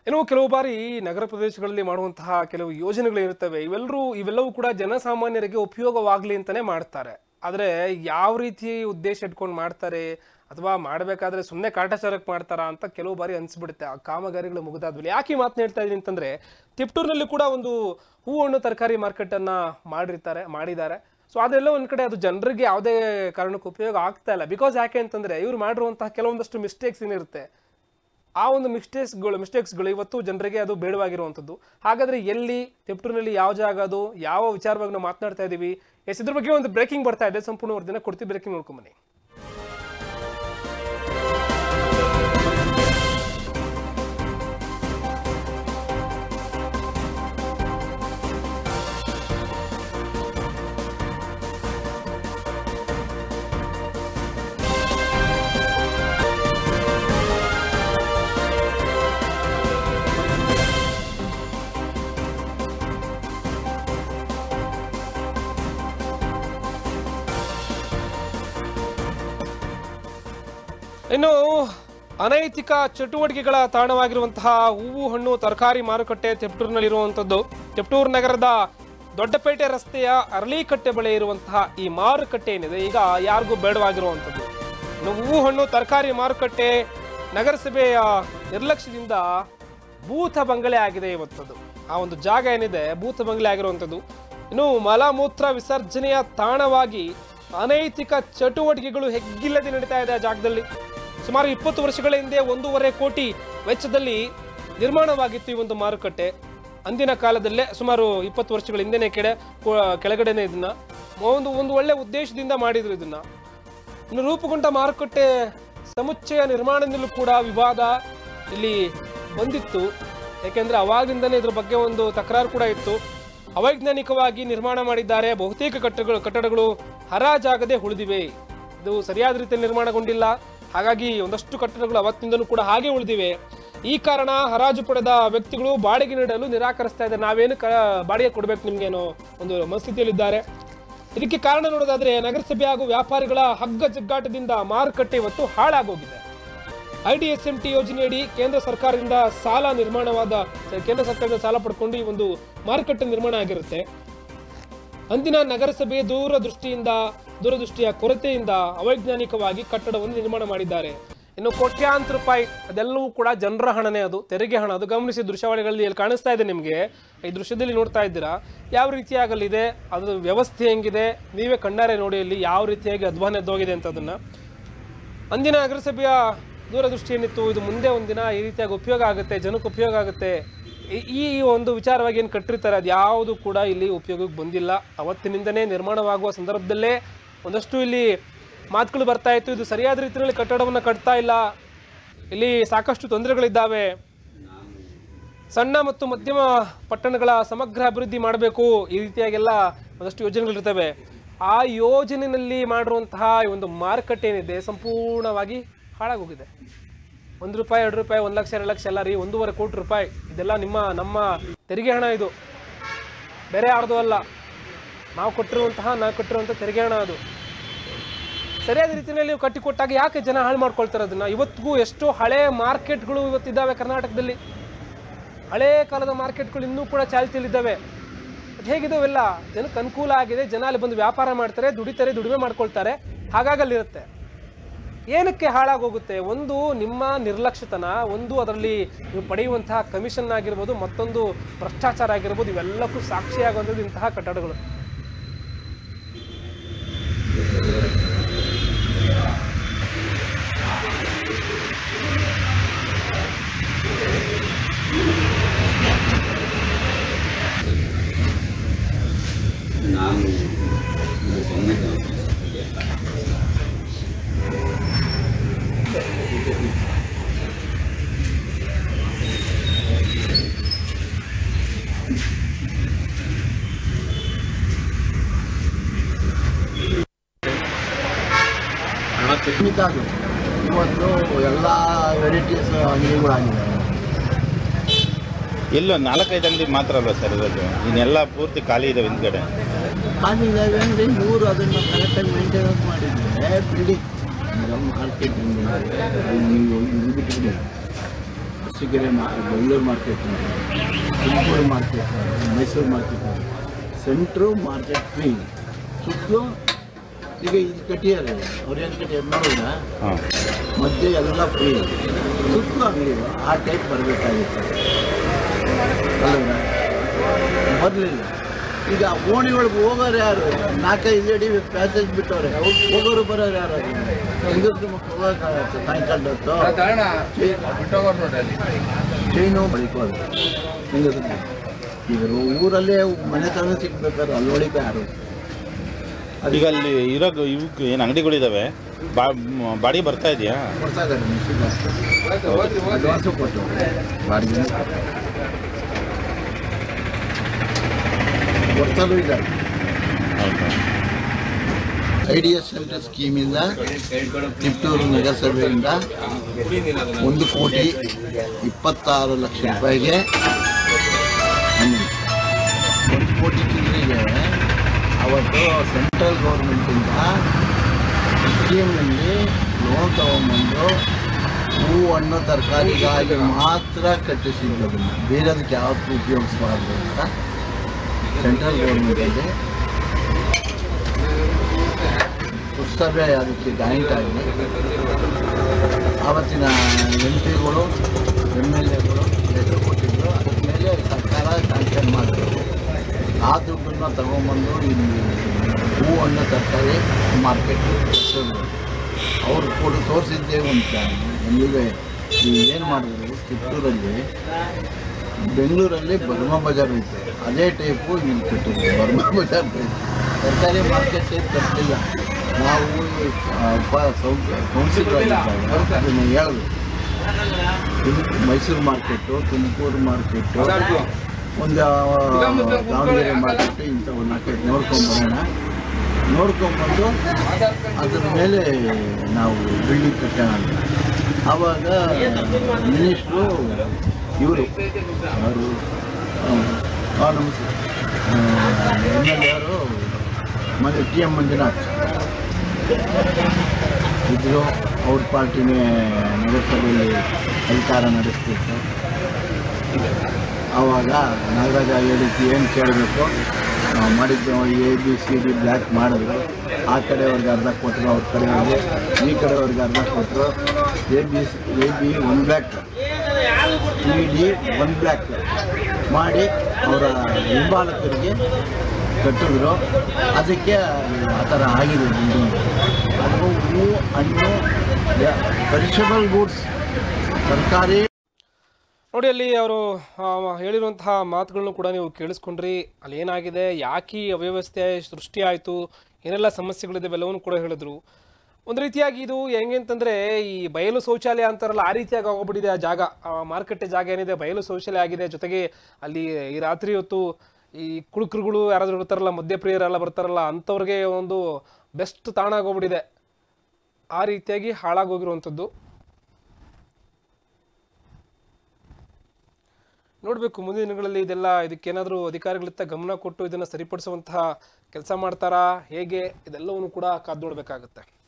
ಇನ್ನು ಕೆಲವು ಬಾರಿ ನಗರ ಪ್ರದೇಶಗಳಲ್ಲಿ ಮಾಡುವಂತಹ ಕೆಲವು ಯೋಜನೆಗಳು ಇರುತ್ತವೆ ಇವೆಲ್ಲರೂ ಇವೆಲ್ಲವೂ ಕೂಡ ಜನಸಾಮಾನ್ಯರಿಗೆ ಉಪಯೋಗವಾಗಲಿ ಅಂತಾನೆ ಮಾಡ್ತಾರೆ ಆದರೆ ಯಾವ ರೀತಿ ಉದ್ದೇಶ ಇಟ್ಕೊಂಡು ಮಾಡ್ತಾರೆ ಅಥವಾ ಮಾಡಬೇಕಾದ್ರೆ ಸುಮ್ಮನೆ ಕಾಟಾಚಾರಕ್ಕೆ ಮಾಡ್ತಾರಾ ಅಂತ ಕೆಲವು ಬಾರಿ ಅನಿಸ್ಬಿಡುತ್ತೆ ಆ ಕಾಮಗಾರಿಗಳು ಮುಗಿದಾದ್ಮೇಲೆ ಯಾಕೆ ಈ ಮಾತನ್ನ ಹೇಳ್ತಾ ಇದೀನಿ ಅಂತಂದ್ರೆ ತಿಪ್ಟೂರಿನಲ್ಲಿ ಕೂಡ ಒಂದು ಹೂ ಹಣ್ಣು ತರಕಾರಿ ಮಾರ್ಕೆಟನ್ನು ಮಾಡಿರ್ತಾರೆ ಮಾಡಿದ್ದಾರೆ ಸೊ ಅದೆಲ್ಲ ಒಂದ್ ಕಡೆ ಅದು ಜನರಿಗೆ ಯಾವುದೇ ಕಾರಣಕ್ಕೂ ಉಪಯೋಗ ಆಗ್ತಾ ಇಲ್ಲ ಬಿಕಾಸ್ ಯಾಕೆ ಅಂತಂದ್ರೆ ಇವ್ರು ಮಾಡಿರುವಂತಹ ಕೆಲವೊಂದಷ್ಟು ಮಿಸ್ಟೇಕ್ಸ್ ಏನಿರುತ್ತೆ ಆ ಒಂದು ಮಿಸ್ಟೇಕ್ಸ್ಗಳು ಮಿಸ್ಟೇಕ್ಸ್ಗಳು ಇವತ್ತು ಜನರಿಗೆ ಅದು ಬೇಡವಾಗಿರುವಂಥದ್ದು ಹಾಗಾದ್ರೆ ಎಲ್ಲಿ ತಿಪ್ಟೂರಿನಲ್ಲಿ ಯಾವ ಜಾಗ ಅದು ಯಾವ ವಿಚಾರವಾಗಿ ನಾವು ಮಾತನಾಡ್ತಾ ಇದ್ದೀವಿ ಎಸ್ ಇದ್ರ ಬಗ್ಗೆ ಒಂದು ಬ್ರೇಕಿಂಗ್ ಬರ್ತಾ ಇದೆ ಸಂಪೂರ್ಣ ವರದಿನ ಕೊಡ್ತೀವಿ ಬ್ರೇಕಿಂಗ್ ನೋಡ್ಕೊಂಬನ್ನಿ ಇನ್ನು ಅನೈತಿಕ ಚಟುವಟಿಕೆಗಳ ತಾಣವಾಗಿರುವಂತಹ ಹೂವು ಹಣ್ಣು ತರಕಾರಿ ಮಾರುಕಟ್ಟೆ ತಿಪ್ಟೂರಿನಲ್ಲಿರುವಂಥದ್ದು ತಿಪ್ಟೂರು ನಗರದ ದೊಡ್ಡಪೇಟೆ ರಸ್ತೆಯ ಅರಳಿಕಟ್ಟೆ ಬಳಿ ಇರುವಂತಹ ಈ ಮಾರುಕಟ್ಟೆ ಏನಿದೆ ಈಗ ಯಾರಿಗೂ ಬೇಡವಾಗಿರುವಂಥದ್ದು ಇನ್ನು ಹೂವು ಹಣ್ಣು ತರಕಾರಿ ಮಾರುಕಟ್ಟೆ ನಗರಸಭೆಯ ನಿರ್ಲಕ್ಷ್ಯದಿಂದ ಭೂತ ಬಂಗಲೆ ಆಗಿದೆ ಇವತ್ತದು ಆ ಒಂದು ಜಾಗ ಏನಿದೆ ಭೂತ ಬಂಗಲೆ ಆಗಿರುವಂಥದ್ದು ಇನ್ನು ಮಲಮೂತ್ರ ವಿಸರ್ಜನೆಯ ತಾಣವಾಗಿ ಅನೈತಿಕ ಚಟುವಟಿಕೆಗಳು ಹೆಗ್ಗಿಲ್ಲದೆ ನಡೀತಾ ಇದೆ ಆ ಜಾಗದಲ್ಲಿ ಸುಮಾರು ಇಪ್ಪತ್ತು ವರ್ಷಗಳ ಹಿಂದೆ ಒಂದೂವರೆ ಕೋಟಿ ವೆಚ್ಚದಲ್ಲಿ ನಿರ್ಮಾಣವಾಗಿತ್ತು ಈ ಒಂದು ಮಾರುಕಟ್ಟೆ ಅಂದಿನ ಕಾಲದಲ್ಲೇ ಸುಮಾರು ಇಪ್ಪತ್ತು ವರ್ಷಗಳ ಹಿಂದೆನೇ ಕೆಡೆ ಕೊ- ಕೆಳಗಡೆನೆ ಇದನ್ನ ಒಂದು ಒಂದು ಒಳ್ಳೆ ಉದ್ದೇಶದಿಂದ ಮಾಡಿದ್ರು ಇದನ್ನ ಇನ್ನು ರೂಪುಗೊಂಡ ಮಾರುಕಟ್ಟೆ ಸಮುಚ್ಚಯ ನಿರ್ಮಾಣದಲ್ಲೂ ಕೂಡ ವಿವಾದ ಇಲ್ಲಿ ಬಂದಿತ್ತು ಯಾಕೆಂದ್ರೆ ಅವಾಗಿಂದನೇ ಇದ್ರ ಬಗ್ಗೆ ಒಂದು ತಕರಾರು ಕೂಡ ಇತ್ತು ಅವೈಜ್ಞಾನಿಕವಾಗಿ ನಿರ್ಮಾಣ ಮಾಡಿದ್ದಾರೆ ಬಹುತೇಕ ಕಟ್ಟಡಗಳು ಕಟ್ಟಡಗಳು ಹರಾಜಾಗದೆ ಉಳಿದಿವೆ ಇದು ಸರಿಯಾದ ರೀತಿಯಲ್ಲಿ ನಿರ್ಮಾಣಗೊಂಡಿಲ್ಲ ಹಾಗಾಗಿ ಒಂದಷ್ಟು ಕಟ್ಟಡಗಳು ಅವತ್ತಿಂದಲೂ ಕೂಡ ಹಾಗೆ ಉಳಿದಿವೆ ಈ ಕಾರಣ ಹರಾಜು ಪಡೆದ ವ್ಯಕ್ತಿಗಳು ಬಾಡಿಗೆ ನೀಡಲು ನಿರಾಕರಿಸ್ತಾ ಇದ್ದಾರೆ ನಾವೇನು ಕ ಬಾಡಿಗೆ ಕೊಡಬೇಕು ನಿಮ್ಗೆ ಅನ್ನೋ ಒಂದು ಮನಸ್ಥಿತಿಯಲ್ಲಿದ್ದಾರೆ ಇದಕ್ಕೆ ಕಾರಣ ನೋಡೋದಾದ್ರೆ ನಗರಸಭೆ ಹಾಗೂ ವ್ಯಾಪಾರಿಗಳ ಹಗ್ಗ ಜಗ್ಗಾಟದಿಂದ ಮಾರುಕಟ್ಟೆ ಇವತ್ತು ಹಾಳಾಗೋಗಿದೆ ಐಡಿಎಸ್ಎಂಟಿ ಯೋಜನೆಯಡಿ ಕೇಂದ್ರ ಸರ್ಕಾರದಿಂದ ಸಾಲ ನಿರ್ಮಾಣವಾದ ಕೇಂದ್ರ ಸರ್ಕಾರದಿಂದ ಸಾಲ ಪಡ್ಕೊಂಡು ಈ ಒಂದು ಮಾರುಕಟ್ಟೆ ನಿರ್ಮಾಣ ಆಗಿರುತ್ತೆ ಅಂದಿನ ನಗರಸಭೆ ದೂರದೃಷ್ಟಿಯಿಂದ ದೂರದೃಷ್ಟಿಯ ಕೊರತೆಯಿಂದ ಅವೈಜ್ಞಾನಿಕವಾಗಿ ಕಟ್ಟಡವನ್ನು ನಿರ್ಮಾಣ ಮಾಡಿದ್ದಾರೆ ಇನ್ನು ಕೋಟ್ಯಾಂತರ ರೂಪಾಯಿ ಅದೆಲ್ಲವೂ ಕೂಡ ಜನರ ಹಣನೇ ಅದು ತೆರಿಗೆ ಹಣ ಅದು ಗಮನಿಸಿ ದೃಶ್ಯಾವಳಿಗಳಲ್ಲಿ ಇಲ್ಲಿ ಕಾಣಿಸ್ತಾ ಇದೆ ನಿಮಗೆ ಈ ದೃಶ್ಯದಲ್ಲಿ ನೋಡ್ತಾ ಇದ್ದೀರಾ ಯಾವ ರೀತಿಯಾಗಲಿದೆ ಅದು ವ್ಯವಸ್ಥೆ ಹೆಂಗಿದೆ ನೀವೇ ಕಣ್ಣಾರೆ ನೋಡಿ ಇಲ್ಲಿ ಯಾವ ರೀತಿಯಾಗಿ ಅಧ್ವಾನ ಎದ್ದೋಗಿದೆ ಅಂತ ಅದನ್ನ ಅಂದಿನ ನಗರಸಭೆಯ ದೂರದೃಷ್ಟಿ ಏನಿತ್ತು ಇದು ಮುಂದೆ ಒಂದಿನ ಈ ರೀತಿಯಾಗಿ ಉಪಯೋಗ ಆಗುತ್ತೆ ಜನಕ್ಕೆ ಉಪಯೋಗ ಆಗುತ್ತೆ ಈ- ಈ ಒಂದು ವಿಚಾರವಾಗಿ ಏನು ಕಟ್ಟಿರ್ತಾರೆ ಅದು ಯಾವುದು ಕೂಡ ಇಲ್ಲಿ ಉಪಯೋಗಕ್ಕೆ ಬಂದಿಲ್ಲ ಅವತ್ತಿನಿಂದನೇ ನಿರ್ಮಾಣವಾಗುವ ಸಂದರ್ಭದಲ್ಲೇ ಒಂದಷ್ಟು ಇಲ್ಲಿ ಮಾತುಗಳು ಬರ್ತಾ ಇತ್ತು ಇದು ಸರಿಯಾದ ರೀತಿಯಲ್ಲಿ ಕಟ್ಟಡವನ್ನು ಕಟ್ತಾ ಇಲ್ಲ ಇಲ್ಲಿ ಸಾಕಷ್ಟು ತೊಂದರೆಗಳಿದ್ದಾವೆ ಸಣ್ಣ ಮತ್ತು ಮಧ್ಯಮ ಪಟ್ಟಣಗಳ ಸಮಗ್ರ ಅಭಿವೃದ್ಧಿ ಮಾಡಬೇಕು ಈ ರೀತಿಯಾಗೆಲ್ಲ ಒಂದಷ್ಟು ಯೋಜನೆಗಳಿರ್ತವೆ ಆ ಯೋಜನೆಯಲ್ಲಿ ಮಾಡಿರುವಂತಹ ಈ ಒಂದು ಮಾರುಕಟ್ಟೆ ಏನಿದೆ ಸಂಪೂರ್ಣವಾಗಿ ಹಾಳಾಗೋಗಿದೆ ಒಂದು ರೂಪಾಯಿ ಎರಡು ರೂಪಾಯಿ ಒಂದು ಲಕ್ಷ ಎರಡು ಲಕ್ಷ ಎಲ್ಲ ರೀ ಒಂದೂವರೆ ಕೋಟಿ ರೂಪಾಯಿ ಇದೆಲ್ಲ ನಿಮ್ಮ ನಮ್ಮ ತೆರಿಗೆ ಹಣ ಇದು ಬೇರೆ ಯಾರ್ದು ಅಲ್ಲ ನಾವು ಕೊಟ್ಟಿರುವಂತಹ ನಾವು ಕೊಟ್ಟಿರುವಂಥ ತೆರಿಗೆ ಹಣ ಅದು ಸರಿಯಾದ ರೀತಿಯಲ್ಲಿ ನೀವು ಕಟ್ಟಿಕೊಟ್ಟಾಗ ಯಾಕೆ ಜನ ಹಾಳು ಮಾಡ್ಕೊಳ್ತಾರೆ ಅದನ್ನ ಇವತ್ತಿಗೂ ಎಷ್ಟೋ ಹಳೆ ಮಾರ್ಕೆಟ್ಗಳು ಇವತ್ತಿದ್ದಾವೆ ಕರ್ನಾಟಕದಲ್ಲಿ ಹಳೇ ಕಾಲದ ಮಾರ್ಕೆಟ್ಗಳು ಇನ್ನೂ ಕೂಡ ಚಾಲ್ತಿಯಲ್ಲಿದ್ದಾವೆ ಅದು ಹೇಗಿದಾವೆಲ್ಲ ಜನಕ್ಕೆ ಅನುಕೂಲ ಆಗಿದೆ ಜನ ಅಲ್ಲಿ ಬಂದು ವ್ಯಾಪಾರ ಮಾಡ್ತಾರೆ ದುಡಿತಾರೆ ದುಡಿಮೆ ಮಾಡ್ಕೊಳ್ತಾರೆ ಹಾಗಾಗಿ ಅಲ್ಲಿರುತ್ತೆ ಏನಕ್ಕೆ ಹಾಳಾಗೋಗುತ್ತೆ ಒಂದು ನಿಮ್ಮ ನಿರ್ಲಕ್ಷ್ಯತನ ಒಂದು ಅದರಲ್ಲಿ ನೀವು ಪಡೆಯುವಂತಹ ಕಮಿಷನ್ ಆಗಿರ್ಬೋದು ಮತ್ತೊಂದು ಭ್ರಷ್ಟಾಚಾರ ಆಗಿರ್ಬೋದು ಇವೆಲ್ಲಕ್ಕೂ ಸಾಕ್ಷಿಯಾಗುವಂಥದ್ದು ಇಂತಹ ಕಟ್ಟಡಗಳು ನಾನು ಇದು ಸಂಗೀತ ಸೀಮಿತ ಅದು ಇವತ್ತು ಎಲ್ಲ ವೆರೈಟೀಸ್ ಅಂಗಡಿಗಳಾಗಿದ್ದಾವೆ ಎಲ್ಲೋ ನಾಲ್ಕೈದು ಅಂಗಡಿ ಮಾತ್ರ ಅಲ್ವಾ ಸರ್ ಇರೋದು ಇನ್ನೆಲ್ಲ ಪೂರ್ತಿ ಖಾಲಿ ಇದಾವೆ ಹಿಂದ್ಗಡೆ ಖಾಲಿ ಇದ್ದಾವೆ ಅಂದರೆ ಇವರು ಅದನ್ನು ಕರೆಕ್ಟಾಗಿ ಮೇಂಟೆನೆನ್ಸ್ ಮಾಡಿದರೆ ಬಿಲ್ಡಿಂಗ್ ಮಾರ್ಕೆಟ್ ನೀವು ಇದು ಬಿಟ್ಬಿಡಿ ಅರಸೀಕೆರೆ ಮಾ ಬೆಂಗಳೂರು ಮಾರ್ಕೆಟ್ ನೋಡಿ ತುಮಕೂರು ಮಾರ್ಕೆಟ್ ನೋಡಿ ಮೈಸೂರು ಮಾರ್ಕೆಟ್ ನೋಡಿ ಸೆಂಟ್ರು ಮಾರ್ಕೆಟ್ ಫ್ರೀ ಸುತ್ತಲೂ ಈಗ ಇದು ಕಟ್ಟಿದ್ದಾರೆ ಅವ್ರು ಏನು ಕಟ್ಟಿಯಾರ ನೋಡಿದ್ರ ಹಾಂ ಮಧ್ಯೆ ಎಲ್ಲ ಫ್ರೀ ಸುತ್ತಲೂ ಅಂಗಡಿಗಳು ಆ ಟೈಪ್ ಬರಬೇಕಾಗಿತ್ತು ಅಲ್ವಾ ಬರಲಿಲ್ಲ ಈಗ ಓಣಿ ಒಳಗೆ ಹೋಗೋರು ಯಾರು ನಾಲ್ಕೈದು ಅಡಿ ಪ್ಯಾಸೇಜ್ ಬಿಟ್ಟವ್ರೆ ಹೋಗೋರು ಬರೋರು ಯಾರು ಹೆಂಗಸ್ರು ಮಕ್ಕಳು ಹೋಗೋಕ್ಕಾಗತ್ತೆ ಸಾಯಂಕಾಲದ ಹೊತ್ತು ಚೈನು ಬಳಿಕೋದು ಹೆಂಗಸ್ರು ಈಗ ಊರಲ್ಲೇ ಮನೆತನ ಸಿಗ್ಬೇಕಾದ್ರೆ ಅಲ್ಲಿ ಒಳಿಕೆ ಯಾರು ಈಗ ಅಲ್ಲಿ ಇರೋ ಇವಕ್ಕೆ ಏನು ಅಂಗಡಿಗಳಿದಾವೆ ಬಾ ಬಾಡಿಗೆ ಬರ್ತಾ ಇದೆಯಾ ಕೊಡ್ತಾ ಇದ್ದಾರೆ ಮೆಣಸಿನ ಅಡ್ವಾನ್ಸು ಕೊಟ್ಟು ಬಾಡಿಗೆ ಕೊಡ್ತಲೂ ಇದ್ದಾರೆ ಹೌದಾ ಐ ಡಿ ಎಸ್ ಸೆಂಟರ್ ಸ್ಕೀಮಿಂದ ತಿಪ್ಟೂರು ನಗರಸಭೆಯಿಂದ ಒಂದು ಕೋಟಿ ಇಪ್ಪತ್ತಾರು ಲಕ್ಷ ರೂಪಾಯಿಗೆ ಹಣ್ಣು. ಒಂದು ಕೋಟಿ ಚಿಲ್ಲರೆಗೆ ಅವತ್ತು ಸೆಂಟ್ರಲ್ ಗೌರ್ಮೆಂಟಿಂದ ಸ್ಕೀಮ್ನಲ್ಲಿ ಲೋನ್ ತಗೊಂಬಂದು ಹೂವು ಹಣ್ಣು ತರಕಾರಿಗಾಗಿ ಮಾತ್ರ ಕಟ್ಟಿಸಿದ್ರು ಅದನ್ನು ಬೇರೆದಕ್ಕೆ ಯಾವತ್ತೂ ಉಪಯೋಗಿಸಬಾರ್ದು ಅಂತ ಸೆಂಟ್ರಲ್ ಗೌರ್ಮೆಂಟಲ್ಲಿ ಪುಸ್ತಕ ಅದಕ್ಕೆ ಜಾಯಿಂಟ್ ಆಗಿದೆ ಆವತ್ತಿನ ಎಂ ಪಿಗಳು ಎಮ್ ಎಲ್ ಎಗಳು ಲೆಟರ್ ಕೊಟ್ಟಿದ್ರು ಅದ್ರ ಮೇಲೆ ಸರ್ಕಾರ ಸ್ಯಾಂಕ್ಷನ್ ಮಾಡಿದ್ರು ಆ ದುಡ್ಡನ್ನು ತಗೊಂಬಂದು ಇಲ್ಲಿ ಹೂವು ಹಣ್ಣು ತರಕಾರಿ ಮಾರ್ಕೆಟ್ ಅವ್ರು ಕೂಡ ತೋರಿಸಿದ್ದೇ ಅಂತ ಎಲ್ಲಿಗೆ ಏನು ಮಾಡಿದ್ರು ಕಿತ್ತೂರಲ್ಲಿ ಬೆಂಗಳೂರಲ್ಲಿ ಬರ್ಮಾ ಬಜಾರ್ ಐತೆ ಅದೇ ಟೈಪು ಇಲ್ಲಿ ಕೊಟ್ಟಿದ್ರು ಬರ್ಮಾ ಬಜಾರ್ ಟೈಪ್ ತರಕಾರಿ ಮಾರ್ಕೆಟ್ ಟೈಪ್ ತರಲಿಲ್ಲ ನಾವು ಆ, ಪ- ಸೌ- ಕೌನ್ಸಿಲರ್ ಆಗಿದ್ದಾಗ ಅದನ್ನು ಹೇಳಿದ್ರು ತುಮ್- ಮೈಸೂರು ಮಾರ್ಕೆಟು ತುಮಕೂರು ಮಾರ್ಕೆಟು ಒಂದು ದಾವಣಗೆರೆ ಮಾರ್ಕೆಟು ಇಂಥ ಒಂದು ನಾಲ್ಕೈದು ನೋಡ್ಕೊಂಬರೋಣ ನೋಡ್ಕೊಂಬಂದು ಅದ್ರ ಮೇಲೆ ನಾವು ಬಿಲ್ಡಿಂಗ್ ಕಟ್ಟೋಣ ಅಂತ ಆವಾಗ ಮಿನಿಸ್ಟ್ರು ಇವರು ಅವರು ನಮಸ್ತೆ ಎಮ್ ಎಲ್ ಎವರು ಮಂಜು ಟಿ ಎಮ್ ಮಂಜುನಾಥ್ ಇದ್ದರು ಅವ್ರ ಪಾರ್ಟಿನೇ ನಗರಸಭೆಯಲ್ಲಿ ಅಧಿಕಾರ ನಡೆಸ್ತಿತ್ತು ಆವಾಗ ನಾಗರಾಜ ಹೇಳಿದ್ದು ಏನು ಕೇಳಬೇಕು ನಾವು ಮಾಡಿದ್ದು A B C D black ಮಾಡಿದ್ರು ಆ ಕಡೆಯವ್ರಿಗೆ ಅರ್ಧ ಕೊಟ್ಟರು ಅವ್ರ ಕಡೆಯವ್ರಿಗೆ ಈ ಕಡೆಯವ್ರಿಗೆ ಅರ್ಧ ಕೊಟ್ಟರು A B A B one black E D one black ಮಾಡಿ ಅವರ ಹಿಂಬಾಲಕರಿಗೆ ಕಟ್ಟಿದ್ರು ಅದಕ್ಕೆ ಆ ಥರ ಆಗಿದೆ ಬಿಲ್ಡಿಂಗ್ ಅದು ಹೂವು ಹಣ್ಣು ಪೆರಿಷಬಲ್ ಗೂಡ್ಸ್ ತರಕಾರಿ ನೋಡಿ ಅಲ್ಲಿ ಅವರು ಹೇಳಿರುವಂತಹ ಮಾತುಗಳನ್ನು ಕೂಡ ನೀವು ಕೇಳಿಸ್ಕೊಂಡ್ರಿ ಅಲ್ಲಿ ಏನಾಗಿದೆ ಯಾಕೆ ಈ ಅವ್ಯವಸ್ಥೆ ಸೃಷ್ಟಿ ಆಯಿತು ಏನೆಲ್ಲ ಸಮಸ್ಯೆಗಳಿದೆ ಎಲ್ಲವನ್ನೂ ಕೂಡ ಹೇಳಿದ್ರು ಒಂದು ರೀತಿಯಾಗಿ ಇದು ಹೆಂಗೆ ಅಂತಂದ್ರೆ ಈ ಬಯಲು ಶೌಚಾಲಯ ಅಂತಾರಲ್ಲ ಆ ರೀತಿಯಾಗಿ ಆಗೋಗ್ಬಿಟ್ಟಿದೆ ಆ ಜಾಗ ಮಾರುಕಟ್ಟೆ ಜಾಗ ಏನಿದೆ ಬಯಲು ಶೌಚಾಲಯ ಆಗಿದೆ ಜೊತೆಗೆ ಅಲ್ಲಿ ಈ ರಾತ್ರಿ ಹೊತ್ತು ಈ ಕುಳುಕರುಗಳು ಯಾರಾದರೂ ಇರ್ತಾರಲ್ಲ ಮದ್ಯಪ್ರಿಯರೆಲ್ಲ ಬರ್ತಾರಲ್ಲ ಅಂಥವ್ರಿಗೆ ಒಂದು ಬೆಸ್ಟ್ ತಾಣ ಆಗೋಗ್ಬಿಟ್ಟಿದೆ ಆ ರೀತಿಯಾಗಿ ಹಾಳಾಗೋಗಿರುವಂಥದ್ದು ನೋಡಬೇಕು ಮುಂದಿನ ದಿನಗಳಲ್ಲಿ ಇದೆಲ್ಲ ಇದಕ್ಕೇನಾದರೂ ಅಧಿಕಾರಿಗಳಿತ್ತ ಗಮನ ಕೊಟ್ಟು ಇದನ್ನು ಸರಿಪಡಿಸುವಂತಹ ಕೆಲಸ ಮಾಡ್ತಾರಾ ಹೇಗೆ ಇದೆಲ್ಲವನ್ನು ಕೂಡ ಕಾದು ನೋಡಬೇಕಾಗುತ್ತೆ